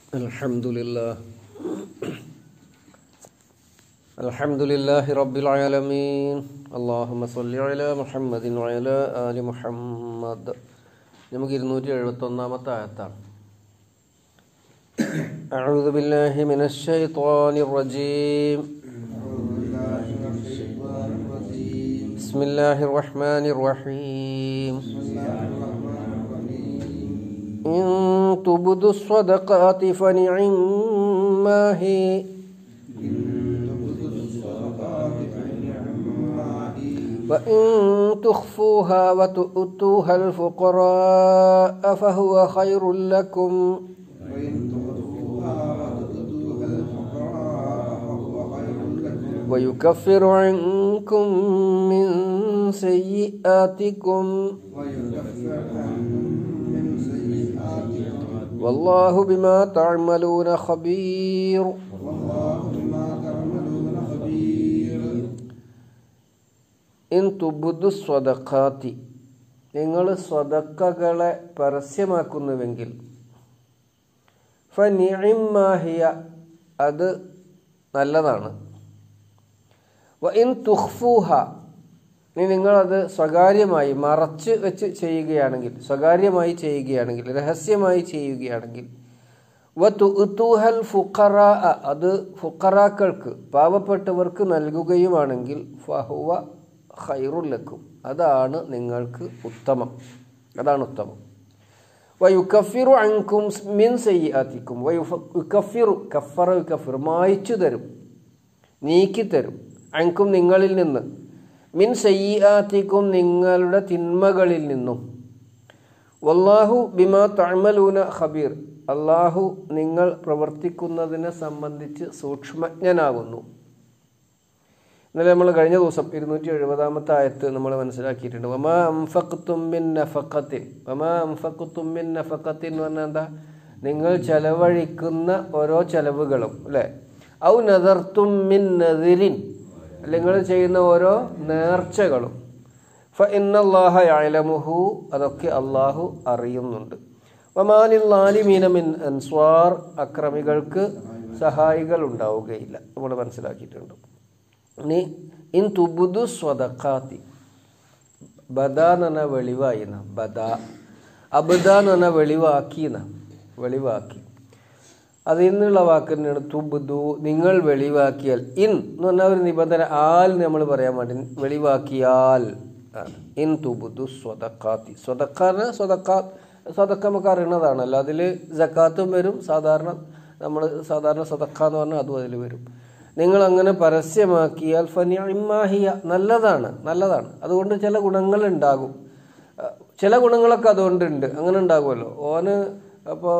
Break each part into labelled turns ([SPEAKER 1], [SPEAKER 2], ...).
[SPEAKER 1] الحمد لله الحمد لله رب العالمين اللهم صل على محمد وعلى آل محمد നമുക്ക് ഇരുന്നൂറ്റി എഴുപത്തൊന്നാമത്തെ ആയത്താണ് أعوذ بالله من الشيطان الرجيم بسم الله الرحمن الرحيم إن تبدوا الصدقات فنعما هي وإن تخفوها وتؤتوها الفقراء فهو خير لكم ويكفر عنكم من سيئاتكم والله بما تعملون خبير ഇൻ തുബുദു സ്വതക്കാത്തി നിങ്ങൾ സ്വതക്കകളെ പരസ്യമാക്കുന്നുവെങ്കിൽ ഫനിമാഹിയ അത് നല്ലതാണ് വ ഇൻ തുഹ്ഫൂഹ ഇനി നിങ്ങളത് സ്വകാര്യമായി മറച്ച് വെച്ച് ചെയ്യുകയാണെങ്കിൽ സ്വകാര്യമായി ചെയ്യുകയാണെങ്കിൽ രഹസ്യമായി ചെയ്യുകയാണെങ്കിൽ വ തുഹൽ ഫുഖറ അത് ഫുഖറാക്കൾക്ക് പാവപ്പെട്ടവർക്ക് നൽകുകയുമാണെങ്കിൽ ഫഹുവ ഖൈറുല്ലക്കും അതാണ് നിങ്ങൾക്ക് ഉത്തമം അതാണ് ഉത്തമം വയുക്കഫിറു അങ്കും മിൻ സയ്യാത്തിക്കും വയുക്കഫിറു കഫറ യുക്കഫിർ മായ്ച്ചു തരും നീക്കിത്തരും അങ്കും നിങ്ങളിൽ നിന്ന് മിൻ സയ്യാത്തിക്കും നിങ്ങളുടെ തിന്മകളിൽ നിന്നും വല്ലാഹു ബിമാ തഅമലൂന ഖബീർ അള്ളാഹു നിങ്ങൾ പ്രവർത്തിക്കുന്നതിനെ സംബന്ധിച്ച് സൂക്ഷ്മജ്ഞനാകുന്നു ഇന്നലെ നമ്മൾ കഴിഞ്ഞ ദിവസം ഇരുന്നൂറ്റി എഴുപതാമത്തെ ആയത്ത് നമ്മൾ മനസ്സിലാക്കിയിട്ടുണ്ട് വമാ അംഫഖത്തും മിൻ നഫഖത്തിൻ വമാ അംഫഖത്തും മിൻ നഫഖത്തിൻ എന്ന് പറഞ്ഞാൽ എന്താ നിങ്ങൾ ചെലവഴിക്കുന്ന ഓരോ ചെലവുകളും അല്ലേ ഔ നദർത്തും മിൻ നദിരിൻ നിങ്ങൾ ചെയ്യുന്ന ഓരോ നേർച്ചകളും ഫ ഇന്നല്ലാഹ യഅലമുഹു അതൊക്കെ അള്ളാഹു അറിയുന്നുണ്ട് വമാലില്ലാലിമീന മിൻ അൻസ്വാർ അക്രമികൾക്ക് സഹായികൾ ഉണ്ടാവുകയില്ല നമ്മൾ മനസ്സിലാക്കിയിട്ടുണ്ട് ഇനി ഇൻ തുബുദു സ്വതക്കാത്തി ബദ എന്ന് പറഞ്ഞാൽ വെളിവായി എന്ന ബദ അബദ എന്ന് പറഞ്ഞാൽ വെളിവാക്കി എന്ന വെളിവാക്കി അതിൽ നിന്നുള്ള വാക്ക് തന്നെയാണ് തുബുദു നിങ്ങൾ വെളിവാക്കിയാൽ ഇൻ എന്ന് പറഞ്ഞാൽ ഒരു നിബന്ധന ആൽ നമ്മൾ പറയാൻ വേണ്ടി വെളിവാക്കിയാൽ ആണ് ഇൻ തുബുദു സ്വതക്കാത്തി സ്വതക്കാന്ന് സ്വതക്കാത്ത് സ്വതക്ക നമുക്ക് അറിയണതാണല്ലോ അതിൽ ജക്കാത്തും വരും സാധാരണ നമ്മൾ സാധാരണ സ്വതക്ക എന്ന് പറഞ്ഞാൽ അതും അതിൽ വരും നിങ്ങൾ അങ്ങനെ പരസ്യമാക്കിയാൽ ഫനിമാഹിയ നല്ലതാണ് നല്ലതാണ് അതുകൊണ്ട് ചില ഗുണങ്ങൾ ഉണ്ടാകും ചില ഗുണങ്ങളൊക്കെ അതുകൊണ്ടുണ്ട് അങ്ങനെ ഉണ്ടാകുമല്ലോ ഓന് അപ്പോൾ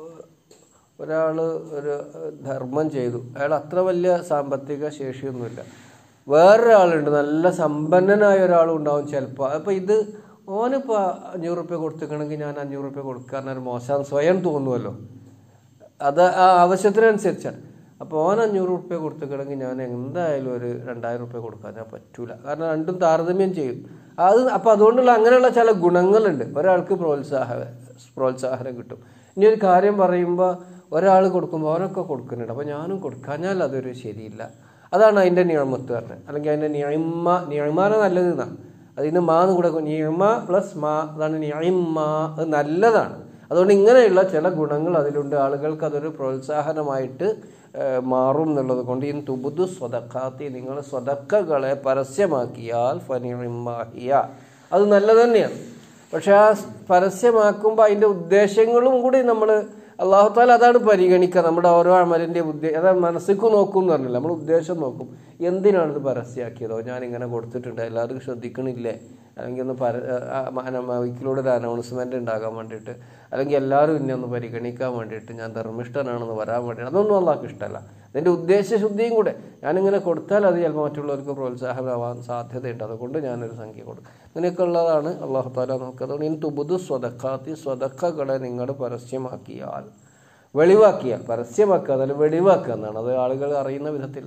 [SPEAKER 1] ഒരാൾ ഒരു ധർമ്മം ചെയ്തു അയാൾ അത്ര വലിയ സാമ്പത്തിക ശേഷിയൊന്നുമില്ല വേറൊരാളുണ്ട് നല്ല സമ്പന്നനായ ഒരാളും ഉണ്ടാവും ചിലപ്പോൾ അപ്പോൾ ഇത് ഓനിപ്പോൾ അഞ്ഞൂറ് റുപ്യ കൊടുത്തിക്കണമെങ്കിൽ ഞാൻ അഞ്ഞൂറ് റുപ്യ കൊടുക്കാനൊരു മോശം സ്വയം തോന്നുമല്ലോ അത് ആ ആവശ്യത്തിനനുസരിച്ചാണ് അപ്പോൾ ഓൻ അഞ്ഞൂറ് റുപ്യ കൊടുത്തിക്കണമെങ്കിൽ ഞാൻ എന്തായാലും ഒരു രണ്ടായിരം റുപ്യ കൊടുക്കാൻ ഞാൻ പറ്റൂല കാരണം രണ്ടും താരതമ്യം ചെയ്യും അത് അപ്പോൾ അതുകൊണ്ടുള്ള അങ്ങനെയുള്ള ചില ഗുണങ്ങളുണ്ട് ഒരാൾക്ക് പ്രോത്സാഹ പ്രോത്സാഹനം കിട്ടും ഇനി ഒരു കാര്യം പറയുമ്പോൾ ഒരാൾ കൊടുക്കുമ്പോൾ അവനൊക്കെ കൊടുക്കുന്നുണ്ട് അപ്പോൾ ഞാനും കൊടുക്കാഞ്ഞാൽ അതൊരു ശരിയില്ല അതാണ് അതിൻ്റെ നിയമത്ത് പറഞ്ഞത് അല്ലെങ്കിൽ അതിൻ്റെ നിയമ നിയമാന നല്ലത് എന്നാണ് അതിന് മാന്ന് കൂടെ നിയമ പ്ലസ് മാ അതാണ് നിയമ അത് നല്ലതാണ് അതുകൊണ്ട് ഇങ്ങനെയുള്ള ചില ഗുണങ്ങൾ അതിലുണ്ട് ആളുകൾക്ക് അതൊരു പ്രോത്സാഹനമായിട്ട് മാറും എന്നുള്ളത് കൊണ്ട് ഈ തുബുദു സ്വതക്കാത്തി നിങ്ങൾ സ്വതക്കകളെ പരസ്യമാക്കിയാൽ ഫനിമാഹിയ അത് നല്ലത് തന്നെയാണ് പക്ഷെ ആ പരസ്യമാക്കുമ്പോൾ അതിൻ്റെ ഉദ്ദേശങ്ങളും കൂടി നമ്മൾ അള്ളാഹുത്താല അതാണ് പരിഗണിക്കുക നമ്മുടെ ഓരോ അമലിൻ്റെ ഉദ്ദേശം അതാണ് മനസ്സിക്ക് നോക്കും എന്ന് പറഞ്ഞില്ല നമ്മൾ ഉദ്ദേശം നോക്കും എന്തിനാണിത് പരസ്യമാക്കിയതോ ഞാൻ ഇങ്ങനെ കൊടുത്തിട്ടുണ്ട് എല്ലാവർക്കും ശ്രദ്ധിക്കണില്ലേ അല്ലെങ്കിൽ ഒന്ന് പര മൈക്കിലൂടെ ഒരു അനൗൺസ്മെൻ്റ് ഉണ്ടാകാൻ വേണ്ടിയിട്ട് അല്ലെങ്കിൽ എല്ലാവരും ഇന്നെ ഒന്ന് പരിഗണിക്കാൻ വേണ്ടിയിട്ട് ഞാൻ ധർമ്മിഷ്ഠനാണെന്ന് വരാൻ വേണ്ടിയിട്ട് അതൊന്നും അള്ളാഹ്ക്ക് ഇഷ്ടമല്ല അതിൻ്റെ ഉദ്ദേശശുദ്ധിയും കൂടെ ഞാനിങ്ങനെ കൊടുത്താൽ അത് ചിലപ്പോൾ മറ്റുള്ളവർക്ക് പ്രോത്സാഹനമാവാൻ സാധ്യതയുണ്ട് അതുകൊണ്ട് ഞാനൊരു സംഖ്യ കൊടുക്കും അങ്ങനെയൊക്കെ ഉള്ളതാണ് അള്ളാഹു താല നമുക്ക് അതുകൊണ്ട് ഇൻ തുബുദു സ്വതക്കാത്തി സ്വതക്കകളെ നിങ്ങൾ പരസ്യമാക്കിയാൽ വെളിവാക്കിയാൽ പരസ്യമാക്കുക അതല്ല വെളിവാക്കുക എന്നാണ് അത് ആളുകൾ അറിയുന്ന വിധത്തിൽ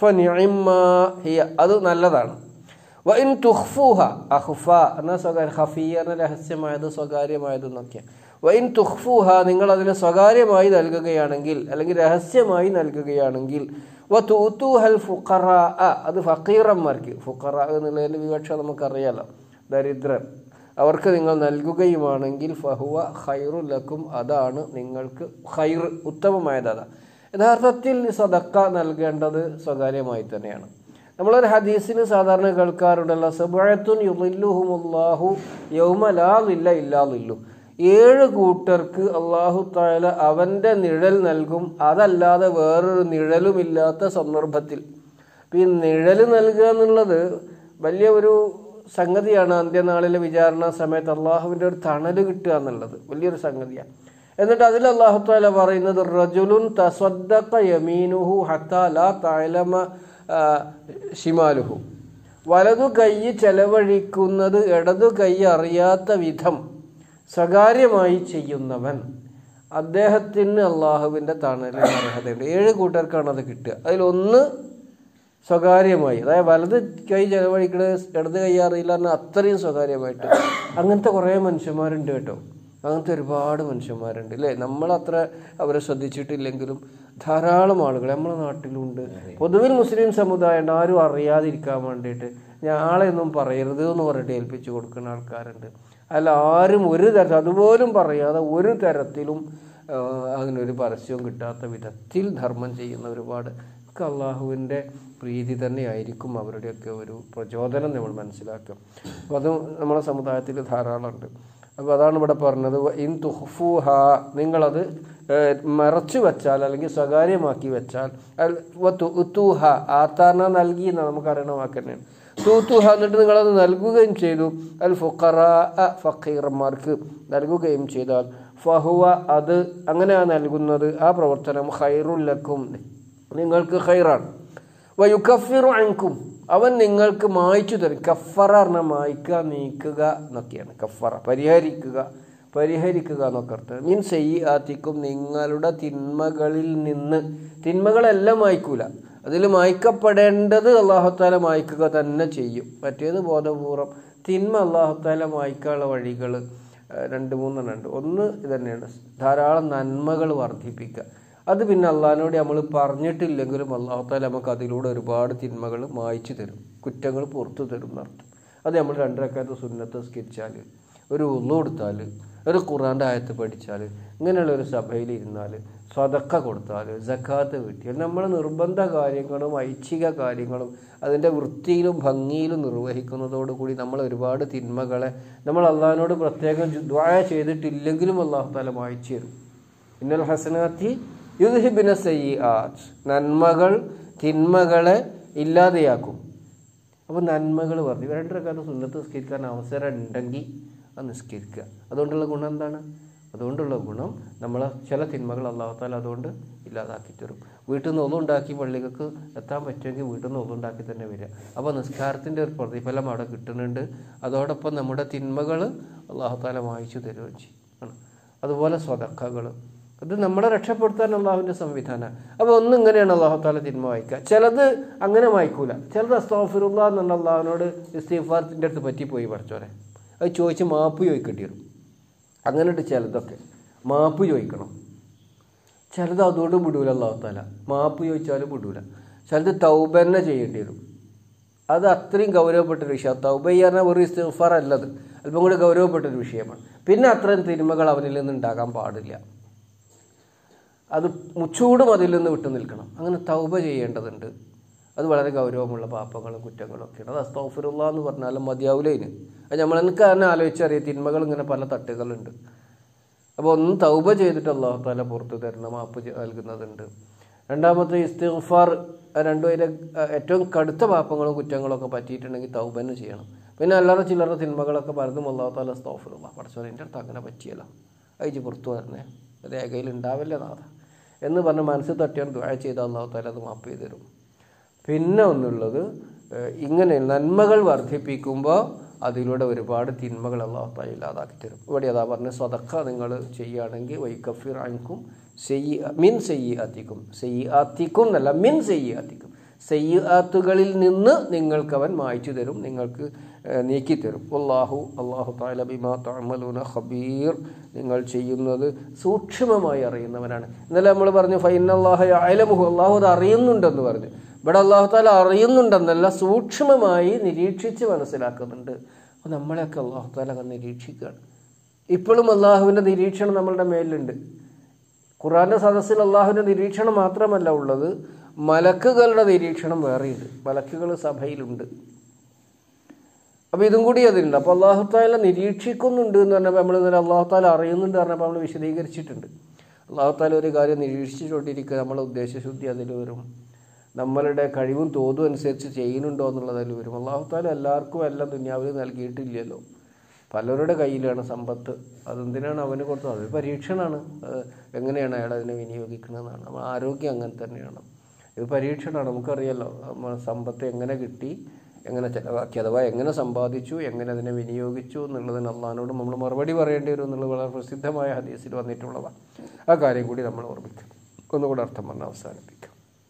[SPEAKER 1] ഹിയ അത് നല്ലതാണ് വ ഇൻ തുഹ്ഫൂഹ അഹ്ഫ എന്ന സ്വകാര്യ ഹഫിയ എന്ന രഹസ്യമായത് സ്വകാര്യമായത് എന്നൊക്കെ വൈൻ തുഹ്ഫൂഹ നിങ്ങൾ അതിനെ സ്വകാര്യമായി നൽകുകയാണെങ്കിൽ അല്ലെങ്കിൽ രഹസ്യമായി നൽകുകയാണെങ്കിൽ വ തൂത്തുഹൽ ഫുഖറ അത് ഫക്കീറന്മാർക്ക് ഫുഖറ എന്നുള്ളതിൻ്റെ വിവക്ഷ നമുക്കറിയാലോ ദരിദ്രൻ അവർക്ക് നിങ്ങൾ നൽകുകയുമാണെങ്കിൽ ഫഹുവ ഖൈറുലക്കും അതാണ് നിങ്ങൾക്ക് ഖൈർ ഉത്തമമായത് അതാ യഥാർത്ഥത്തിൽ സദക്ക നൽകേണ്ടത് സ്വകാര്യമായി തന്നെയാണ് നമ്മളൊരു ഹദീസിൽ സാധാരണ കേൾക്കാറുണ്ടല്ലോ സബഴത്തുൻ യുലില്ലുഹുമുല്ലാഹു യൗമ ലാ ലില്ല ഇല്ലാ ലില്ലു ഏഴ് കൂട്ടർക്ക് അള്ളാഹു താല അവൻ്റെ നിഴൽ നൽകും അതല്ലാതെ വേറൊരു നിഴലുമില്ലാത്ത സന്ദർഭത്തിൽ അപ്പം ഈ നിഴൽ നൽകുക എന്നുള്ളത് വലിയ ഒരു സംഗതിയാണ് അന്ത്യനാളിലെ വിചാരണ സമയത്ത് അള്ളാഹുവിൻ്റെ ഒരു തണൽ കിട്ടുക എന്നുള്ളത് വലിയൊരു സംഗതിയാണ് എന്നിട്ട് അതിൽ അള്ളാഹു താല പറയുന്നത് റജുലുൻ തസ്വദ്ദഖ യമീനുഹു ഹത്ത ലാ തഅലമ ആ, ഷിമാലുഹു വലതു കൈ ചെലവഴിക്കുന്നത് ഇടതു കൈ അറിയാത്ത വിധം സ്വകാര്യമായി ചെയ്യുന്നവൻ അദ്ദേഹത്തിന് അള്ളാഹുവിൻ്റെ തണലിന് അർഹതയുണ്ട് ഏഴ് കൂട്ടർക്കാണ് അത് കിട്ടുക അതിലൊന്ന് സ്വകാര്യമായി അതായത് വലത് കൈ ചെലവഴിക്കുന്നത് ഇടത് കൈ അറിയില്ല എന്നാൽ അത്രയും സ്വകാര്യമായിട്ട് അങ്ങനത്തെ കുറേ മനുഷ്യന്മാരുണ്ട് കേട്ടോ അങ്ങനത്തെ ഒരുപാട് മനുഷ്യന്മാരുണ്ട് അല്ലേ നമ്മളത്ര അവരെ ശ്രദ്ധിച്ചിട്ടില്ലെങ്കിലും ധാരാളം ആളുകൾ നമ്മുടെ നാട്ടിലുണ്ട് പൊതുവിൽ മുസ്ലിം സമുദായം ആരും അറിയാതിരിക്കാൻ വേണ്ടിയിട്ട് ഞാളെയൊന്നും പറയരുത് എന്ന് പറഞ്ഞിട്ട് ഏൽപ്പിച്ചു കൊടുക്കുന്ന ആൾക്കാരുണ്ട് അല്ല ആരും ഒരു തരത്തിൽ അതുപോലും പറയാതെ ഒരു തരത്തിലും ആ, അതിനൊരു പരസ്യവും കിട്ടാത്ത വിധത്തിൽ ധർമ്മം ചെയ്യുന്ന ഒരുപാട് ഒക്കെ അള്ളാഹുവിൻ്റെ പ്രീതി തന്നെയായിരിക്കും അവരുടെയൊക്കെ ഒരു പ്രചോദനം നമ്മൾ മനസ്സിലാക്കുക അപ്പോൾ അത് നമ്മുടെ സമുദായത്തിൽ ധാരാളമുണ്ട് അപ്പോൾ അതാണ് ഇവിടെ പറഞ്ഞത് വ ഇൻ തുഹ്ഫൂഹ നിങ്ങളത് ഏഹ്, മറച്ചു വെച്ചാൽ അല്ലെങ്കിൽ സ്വകാര്യമാക്കി വെച്ചാൽ അൽ വ തുഅ്തൂഹ ആത്താന നൽകി എന്ന് നമുക്കറിയണ വാക്ക് തന്നെയാണ് തൂത്തുഹ എന്നിട്ട് നിങ്ങളത് നൽകുകയും ചെയ്തു അൽ ഫുഖറ ഫക്കീറന്മാർക്ക് നൽകുകയും ചെയ്താൽ ഫഹുവ അത് അങ്ങനെ നൽകുന്നത് ആ പ്രവർത്തനം ഖൈറുല്ലക്കും നിങ്ങൾക്ക് ഖൈറാണ് വയുക്കഫിറു അൻകും അവൻ നിങ്ങൾക്ക് മായ്ച്ചു തരും കഫറ പറഞ്ഞാൽ മായ്ക്കുക നീക്കുക എന്നൊക്കെയാണ് കഫറ പരിഹരിക്കുക പരിഹരിക്കുക എന്നൊക്കെ അർത്ഥം മീൻ സെയ്യി ആത്തിക്കും നിങ്ങളുടെ തിന്മകളിൽ നിന്ന് തിന്മകളെല്ലാം മായ്ക്കൂല അതിൽ മായ്ക്കപ്പെടേണ്ടത് അള്ളാഹുത്താല മായ്ക്കുക തന്നെ ചെയ്യും മറ്റേത് ബോധപൂർവം തിന്മ അള്ളാഹുത്താല മായ്ക്കാനുള്ള വഴികൾ രണ്ട് മൂന്നെണ്ണം ഉണ്ട് ഒന്ന് ഇത് തന്നെയാണ് ധാരാളം നന്മകൾ വർദ്ധിപ്പിക്കുക അത് പിന്നെ അള്ളാഹിനോട് നമ്മൾ പറഞ്ഞിട്ടില്ലെങ്കിലും അള്ളാഹുത്താല നമുക്ക് അതിലൂടെ ഒരുപാട് തിന്മകൾ മായ്ച്ചു തരും കുറ്റങ്ങൾ പുറത്തു തരും എന്നർത്ഥം അത് നമ്മൾ രണ്ടരക്കാലത്ത് സുന്നത്ത് സ്കരിച്ചാൽ ഒരു ഉള്ളു കൊടുത്താൽ ഒരു ഖുറാൻ്റെ ആയത്ത് പഠിച്ചാൽ ഇങ്ങനെയുള്ള ഒരു സഭയിൽ ഇരുന്നാൽ സ്വതക്ക കൊടുത്താൽ ജക്കാത്ത് കിട്ടിയാൽ നമ്മൾ നിർബന്ധ കാര്യങ്ങളും ഐച്ഛിക കാര്യങ്ങളും അതിൻ്റെ വൃത്തിയിലും ഭംഗിയിലും നിർവഹിക്കുന്നതോടുകൂടി നമ്മൾ ഒരുപാട് തിന്മകളെ നമ്മൾ അള്ളാഹിനോട് പ്രത്യേകം ദ്വായ ചെയ്തിട്ടില്ലെങ്കിലും അള്ളാഹു താല മായ്ച്ചു തരും ഇന്നൽ ഹസനാത്തി യുദ്ഹിബിന സയ്യാത്ത് നന്മകൾ തിന്മകളെ ഇല്ലാതെയാക്കും അപ്പോൾ നന്മകൾ പറഞ്ഞു രണ്ടരക്കാലം സുന്നത്ത് നിസ്കരിക്കാൻ അവസരം ഉണ്ടെങ്കിൽ അത് നിസ്കരിക്കുക അതുകൊണ്ടുള്ള ഗുണം എന്താണ് അതുകൊണ്ടുള്ള ഗുണം നമ്മൾ ചില തിന്മകൾ അള്ളാഹുത്താല അതുകൊണ്ട് ഇല്ലാതാക്കി തരും വീട്ടിൽ നിന്ന് ഒന്നുണ്ടാക്കി പള്ളികൾക്ക് എത്താൻ പറ്റുമെങ്കിൽ വീട്ടിൽ നിന്ന് ഒന്നുണ്ടാക്കി തന്നെ വരിക അപ്പോൾ നിസ്കാരത്തിൻ്റെ ഒരു പ്രതിഫലം അവിടെ കിട്ടുന്നുണ്ട് അതോടൊപ്പം നമ്മുടെ തിന്മകൾ അള്ളാഹുത്താല വായിച്ചു തരുകയും ചെയ്യും ആണ്. അതുപോലെ സ്വതക്കകൾ ഇത് നമ്മളെ രക്ഷപ്പെടുത്താൻ അള്ളാഹുവിൻ്റെ സംവിധാനമാണ് അപ്പോൾ ഒന്നും ഇങ്ങനെയാണ് അള്ളാഹുത്താല തിന്മ വായിക്കുക ചിലത് അങ്ങനെ വായിക്കൂല ചിലത് അസ്താഫിറുള്ള എന്നുള്ള അള്ളാഹുവിനോട് ഇസ്തീഫാത്തിൻ്റെ അടുത്ത് പറ്റിപ്പോയി പഠിച്ചോരെ അത് ചോദിച്ച് മാപ്പ് ചോദിക്കേണ്ടി വരും അങ്ങനെയുണ്ട് ചിലതൊക്കെ മാപ്പ് ചോദിക്കണം ചിലത് അതുകൊണ്ട് വിടൂല അള്ളാഹുത്താല മാപ്പ് ചോദിച്ചാലും വിടൂല ചിലത് തൗബ തന്നെ ചെയ്യേണ്ടി വരും അത് അത്രയും ഗൗരവപ്പെട്ടൊരു വിഷയം തൗബ ചെയ്യാൻ ഒരു ഇസ്തിഫാർ അല്ലത് അല്പം കൂടി ഗൗരവപ്പെട്ടൊരു വിഷയമാണ് പിന്നെ അത്രയും തിന്മകൾ അവനിൽ നിന്ന് ഉണ്ടാകാൻ പാടില്ല അത് മുച്ചൂടും അതിൽ നിന്ന് വിട്ടു നിൽക്കണം അങ്ങനെ തൗബ ചെയ്യേണ്ടതുണ്ട് അത് വളരെ ഗൗരവമുള്ള പാപങ്ങളും കുറ്റങ്ങളും ഒക്കെയാണ് അത് അസ്തോഫിറുള്ള എന്ന് പറഞ്ഞാലും മതിയാവില്ലേന് അത് നമ്മൾ എനിക്ക് തന്നെ ആലോചിച്ചറിയാം തിന്മകൾ ഇങ്ങനെ പല തട്ടുകളുണ്ട് അപ്പോൾ ഒന്ന് തൗബ ചെയ്തിട്ട് അള്ളാഹു താല പുറത്തു തരുന്ന മാപ്പ് ചെ- നൽകുന്നതുണ്ട് രണ്ടാമത്തെ ഇസ്തിഗ്ഫാർ രണ്ടുപേരെ ഏറ്റവും കടുത്ത പാപങ്ങളും കുറ്റങ്ങളും ഒക്കെ പറ്റിയിട്ടുണ്ടെങ്കിൽ തൗബന് ചെയ്യണം പിന്നെ അല്ലാതെ ചില്ലറ തിന്മകളൊക്കെ പലതും അള്ളാഹു താല സ്തോഫിറുള്ള പഠിച്ചോ എൻ്റെ അടുത്ത് അങ്ങനെ പറ്റിയല്ലോ അയച്ച് പുറത്തു വരണേ രേഖയിൽ ഉണ്ടാവില്ല നാഥ എന്ന് പറഞ്ഞ് മനസ്സിൽ തട്ടിയാണ് ദുആ ചെയ്ത അള്ളാഹു താല അത് മാപ്പ് ചെയ്ത് തരും പിന്നെ ഒന്നുള്ളത് ഏഹ്, ഇങ്ങനെ നന്മകൾ വർദ്ധിപ്പിക്കുമ്പോൾ അതിലൂടെ ഒരുപാട് തിന്മകൾ അള്ളാഹു താല ഇല്ലാതാക്കി തരും ഇവിടെ അതാ പറഞ്ഞ സ്വതക്ക നിങ്ങൾ ചെയ്യുകയാണെങ്കിൽ വൈക്കഫിർ അൻകും സെയ്യ് മിൻ സെയ്യ് ആത്തിക്കും സെയ്യ് ആത്തിക്കും എന്നല്ല മിൻ സെയ്യ് ആത്തിക്കും സെയ്യ് ആത്തുകളിൽ നിന്ന് നിങ്ങൾക്ക് അവൻ മായ്ച്ചു തരും നിങ്ങൾക്ക് ഏഹ്, നീക്കിത്തരും അള്ളാഹു അള്ളാഹു താല ബിമാ തഅമലൂന ഖബീർ നിങ്ങൾ ചെയ്യുന്നത് സൂക്ഷ്മമായി അറിയുന്നവനാണ് ഇന്നലെ നമ്മൾ പറഞ്ഞു ഫൈനല്ലാഹ അയലമുഹു അള്ളാഹു അത് അറിയുന്നുണ്ടെന്ന് പറഞ്ഞു ഇവിടെ അള്ളാഹു താല അറിയുന്നുണ്ടെന്നല്ല സൂക്ഷ്മമായി നിരീക്ഷിച്ച് മനസ്സിലാക്കുന്നുണ്ട് അപ്പോൾ നമ്മളെയൊക്കെ അള്ളാഹു താല നിരീക്ഷിക്കുകയാണ് ഇപ്പോഴും അള്ളാഹുവിൻ്റെ നിരീക്ഷണം നമ്മളുടെ മേലിലുണ്ട് ഖുറാന്റെ സദസ്സിൽ അള്ളാഹുവിൻ്റെ നിരീക്ഷണം മാത്രമല്ല ഉള്ളത് മലക്കുകളുടെ നിരീക്ഷണം വേറെയുണ്ട് മലക്കുകൾ സഭയിലുണ്ട് അപ്പോൾ ഇതും കൂടി അതിലുണ്ട് അപ്പോൾ അള്ളാഹു താല നിരീക്ഷിക്കുന്നുണ്ട് എന്ന് പറഞ്ഞപ്പോൾ നമ്മൾ ഇന്നലെ അള്ളാഹു താല അറിയുന്നുണ്ട് പറഞ്ഞപ്പോൾ നമ്മൾ വിശദീകരിച്ചിട്ടുണ്ട് അള്ളാഹു താല ഒരു കാര്യം നിരീക്ഷിച്ചുകൊണ്ടിരിക്കുക നമ്മളെ ഉദ്ദേശശുദ്ധി അതിൽ വരും നമ്മളുടെ കഴിവും തോതും അനുസരിച്ച് ചെയ്യുന്നുണ്ടോ എന്നുള്ളത് അതിൽ വരും അള്ളാഹു താല എല്ലാവർക്കും എല്ലാം ദുന്യാവിൽ നൽകിയിട്ടില്ലല്ലോ പലരുടെ കയ്യിലാണ് സമ്പത്ത് അതെന്തിനാണ് അവന് കൊടുത്തത് അതൊരു പരീക്ഷണമാണ് അത് എങ്ങനെയാണ് അയാൾ അതിനെ വിനിയോഗിക്കുന്നതെന്നാണ് നമ്മൾ ആരോഗ്യം അങ്ങനെ തന്നെയാണ് ഇത് പരീക്ഷണമാണ് നമുക്കറിയാലോ നമ്മൾ സമ്പത്ത് എങ്ങനെ കിട്ടി എങ്ങനെ ചിലവാക്കി അഥവാ എങ്ങനെ സമ്പാദിച്ചു എങ്ങനെ അതിനെ വിനിയോഗിച്ചു എന്നുള്ളതിന് അള്ളഹാനോട് നമ്മൾ മറുപടി പറയേണ്ടി വരും എന്നുള്ളത് വളരെ പ്രസിദ്ധമായ ഹദീസിൽ വന്നിട്ടുള്ളതാണ് ആ കാര്യം കൂടി നമ്മൾ ഓർമ്മിക്കും ഒന്നുകൂടെ അർത്ഥം പറഞ്ഞ് അവസാനിപ്പിക്കാം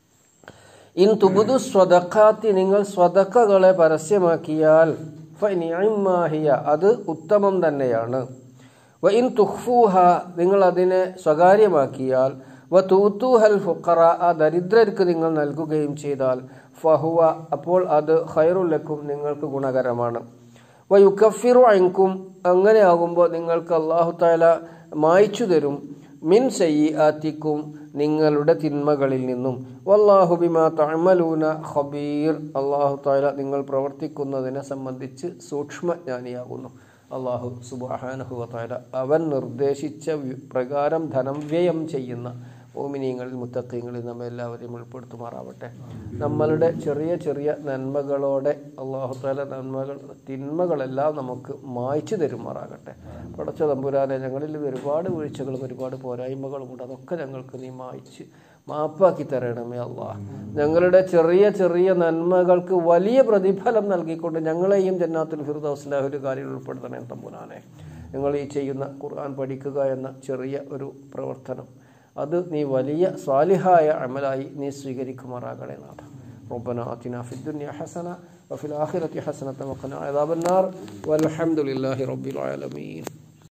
[SPEAKER 1] ഇൻ തുബുദു സ്വതക്കാത്തി നിങ്ങൾ സ്വതക്കകളെ പരസ്യമാക്കിയാൽ ഫനിഅമ്മാഹിയ അത് ഉത്തമം തന്നെയാണ് വ ഇൻ തുഖ്ഫൂഹ നിങ്ങൾ അതിനെ സ്വകാര്യമാക്കിയാൽ വ തൂത്തുഹൽ ഫുഖറ ആ ദരിദ്രർക്ക് നിങ്ങൾ നൽകുകയും ചെയ്താൽ ഫഹുവ അപ്പോൾ അത് ഖൈറുലക്കും നിങ്ങൾക്ക് ഗുണകരമാണ് വ യുക്കഫിറു അൻകും അങ്ങനെ ആകുമ്പോൾ നിങ്ങൾക്ക് അള്ളാഹു താല മായ്ച്ചു തരും മിൻ സയ്യാത്തിക്കും നിങ്ങളുടെ തിന്മകളിൽ നിന്നും വല്ലാഹു ബിമാ തഅമലൂന ഖബീർ അള്ളാഹു താല നിങ്ങൾ പ്രവർത്തിക്കുന്നതിനെ സംബന്ധിച്ച് സൂക്ഷ്മജ്ഞാനിയാകുന്നു അള്ളാഹു സുബാഹാനഹു താല അവൻ നിർദ്ദേശിച്ച വി- പ്രകാരം ധനം വ്യയം ചെയ്യുന്ന ഓമിനിയങ്ങളിൽ മുത്തക്കീങ്ങളിൽ നമ്മെ എല്ലാവരെയും ഉൾപ്പെടുത്തുമാറാവട്ടെ നമ്മളുടെ ചെറിയ ചെറിയ നന്മകളോടെ അള്ളാഹുത്താല നന്മകൾ തിന്മകളെല്ലാം നമുക്ക് മായ്ച്ചു തരുമാറാകട്ടെ പടച്ച തമ്പുരാനെ ഞങ്ങളിൽ ഒരുപാട് വീഴ്ചകളും ഒരുപാട് പോരായ്മകളും ഉണ്ട് അതൊക്കെ ഞങ്ങൾക്ക് നീ മായ്ച്ച് മാപ്പാക്കി തരണമേ അള്ളാഹ് ഞങ്ങളുടെ ചെറിയ ചെറിയ നന്മകൾക്ക് വലിയ പ്രതിഫലം നൽകിക്കൊണ്ട് ഞങ്ങളെയും ജന്നാത്തുൽ ഫിർദൗസിലെ ഒരു കാര്യം ഉൾപ്പെടുത്തണേ തമ്പുരാനെ നിങ്ങൾ ഈ ചെയ്യുന്ന ഖുർആൻ പഠിക്കുക എന്ന ചെറിയ ഒരു പ്രവർത്തനം അത് നീ വലിയ സ്വാലിഹായ അമലായി നീ സ്വീകരിക്കുമാറാകണേ നാഥ ربنا آتنا في الدنيا حسنة وفي الآخرة حسنة وقنا عذاب النار والحمد لله رب العالمين